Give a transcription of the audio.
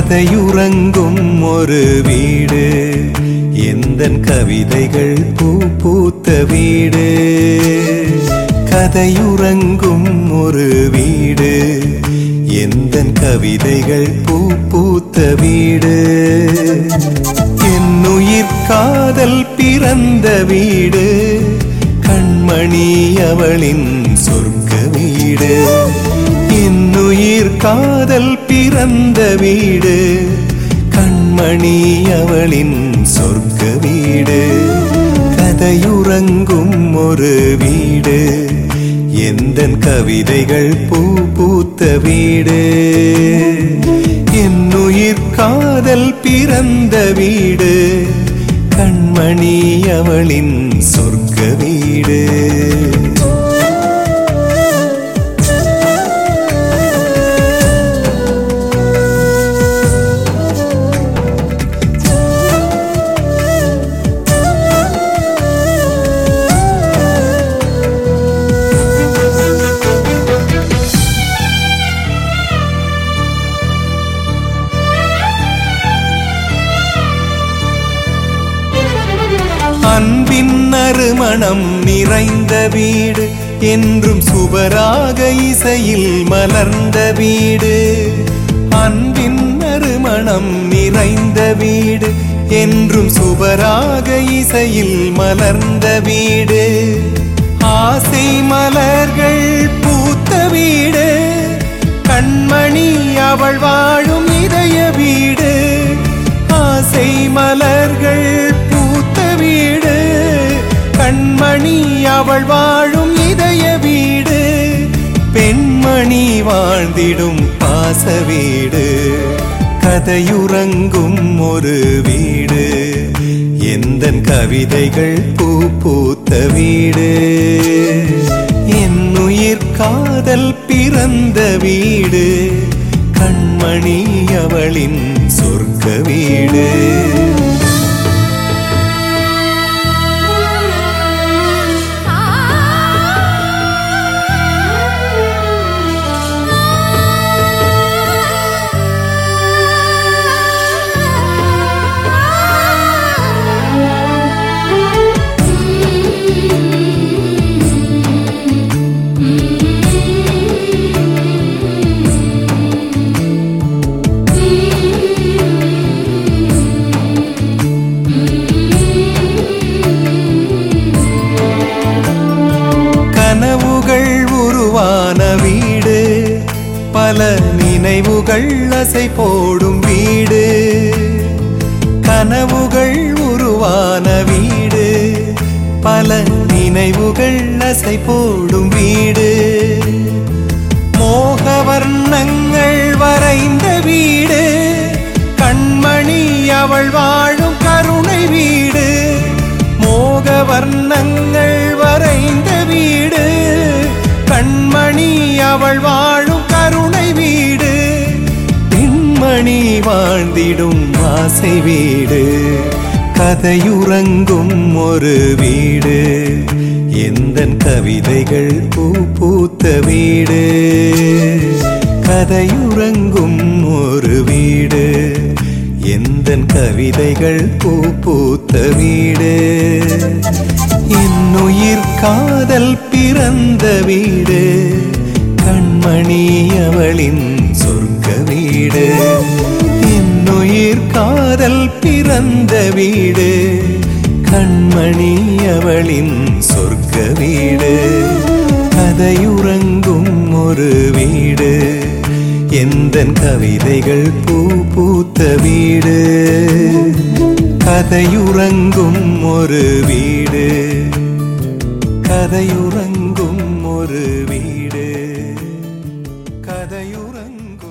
கதையுறங்கும் ஒரு வீடு எந்தன் கவிதைகள் பூ பூத்த வீடு கதையுறங்கும் ஒரு வீடு எந்தன் கவிதைகள் பூ பூத்த வீடு என்னுயிர் காதல் பிறந்த வீடு கண்மணி அவளின் சொர்க்க வீடு என்னுயிர் காதல் பிறந்த வீடு கண்மணி அவளின் சொர்க்க வீடு கதையுறங்கும் ஒரு வீடு எந்தன் கவிதைகள் பூ பூத்த வீடு என்னுயிர் காதல் பிறந்த வீடு கண்மணி அவளின் சொர்க்க வீடு அன்பின் நறுமணம் நிறைந்த வீடு என்றும் சுவராக இசையில் மலர்ந்த வீடு அன்பின் நறுமணம் நிறைந்த வீடு என்றும் சுவராக இசையில் மலர்ந்த வீடு ஆசை மலர்கள் பூத்த வீடு கண்மணி அவள் வாழும் இதய வீடு ஆசை மலர்கள் பூத்த வீடு கண்மணி அவள் வாழும் இதய வீடு பெண்மணி வாழ்ந்திடும் பாச வீடு கதையுறங்கும் ஒரு வீடு எந்தன் கவிதைகள் பூ பூத்த வீடு என்னுயிர் காதல் பிறந்த வீடு கண்மணி அவளின் சொர்க்க வீடு கனவுகள் உருவான வீடு பல நினைவுகள் அசை போடும் வீடு கனவுகள் உருவான வீடு பல நினைவுகள் அசை போடும் வீடு மோக வர்ணங்கள் வரைந்த வீடு கண்மணி அவள் வாழும் கருணை வீடு மோக வர்ணங்கள் வரைந்த வீடு கண்மணி அவள் வாழும் கருணை வீடு பெண்மணி வாழ்ந்திடும் ஆசை வீடு கதையுறங்கும் ஒரு வீடு எந்தன் கவிதைகள் பூ பூத்த வீடு கதையுறங்கும் ஒரு வீடு எந்தன் கவிதைகள் பூ பூத்த வீடு என்னுயிர் காதல் பிறந்த வீடு கண்மணி அவளின் சொர்க்க வீடு என்னுயிர் காதல் பிறந்த வீடு கண்மணி அவளின் சொர்க்க வீடு கதையுறங்கும் ஒரு வீடு எந்தன் கவிதைகள் பூ பூத்த வீடு கதையுறங்கும் ஒரு வீடு கதையுறங்கும் ஒரு வீடு கதையுறங்கும்